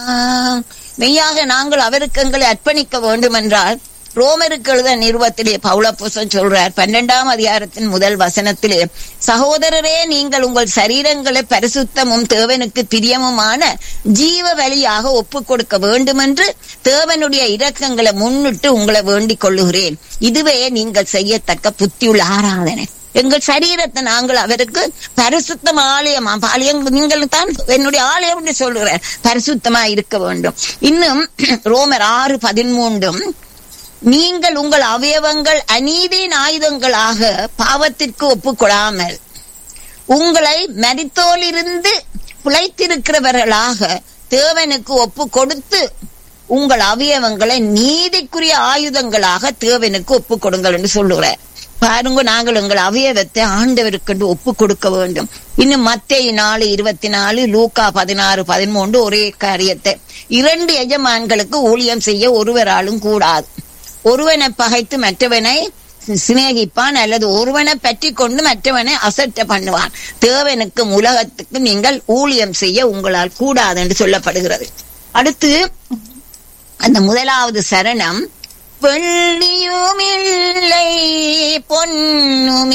மெய்யாக நாங்கள் அவருக்கு எங்களை அர்ப்பணிக்க வேண்டும் என்றால் ரோமருக்கு எழுத நிறுவத்திலே பவுளப்பூசன் சொல்றார் பன்னெண்டாம் அதிகாரத்தின் முதல் வசனத்திலே சகோதரரே நீங்கள் உங்கள் சரீரங்களை பரிசுத்தமும் தேவனுக்கு பிரியமுமான ஜீவ வழியாக ஒப்புக் கொடுக்க வேண்டும் என்று தேவனுடைய இரக்கங்களை முன்னிட்டு உங்களை வேண்டிக் கொள்ளுகிறேன் இதுவே நீங்கள் செய்யத்தக்க புத்தியுள்ள ஆராதனை எங்கள் சரீரத்தை நாங்கள் அவருக்கு பரிசுத்தம் ஆலயமா ஆலயம் நீங்கள் தான் என்னுடைய ஆலயம் என்று சொல்லுகிறார் பரிசுத்தமா இருக்க வேண்டும் இன்னும் ரோமர் ஆறு பதிமூன்றும் நீங்கள் உங்கள் அவயவங்கள் அநீதியின் ஆயுதங்களாக பாவத்திற்கு ஒப்புக்கொடாமல் உங்களை மரித்தோலிருந்து பிழைத்திருக்கிறவர்களாக தேவனுக்கு ஒப்பு கொடுத்து உங்கள் அவயவங்களை நீதிக்குரிய ஆயுதங்களாக தேவனுக்கு ஒப்பு கொடுங்கள் என்று சொல்லுகிறார் பாருங்க நாங்கள் எங்கள் அவயவத்தை ஆண்டவருக்கு ஒப்பு கொடுக்க வேண்டும் இன்னும் மத்திய நாலு இருபத்தி நாலு லூக்கா பதினாறு பதிமூன்று ஒரே காரியத்தை இரண்டு எஜமான்களுக்கு ஊழியம் செய்ய ஒருவராலும் கூடாது ஒருவனை பகைத்து மற்றவனை சிநேகிப்பான் அல்லது ஒருவனை பற்றி கொண்டு மற்றவனை அசட்ட பண்ணுவான் தேவனுக்கு உலகத்துக்கு நீங்கள் ஊழியம் செய்ய உங்களால் கூடாது என்று சொல்லப்படுகிறது அடுத்து அந்த முதலாவது சரணம் வெள்ளியும் இல்லை பொன்னும்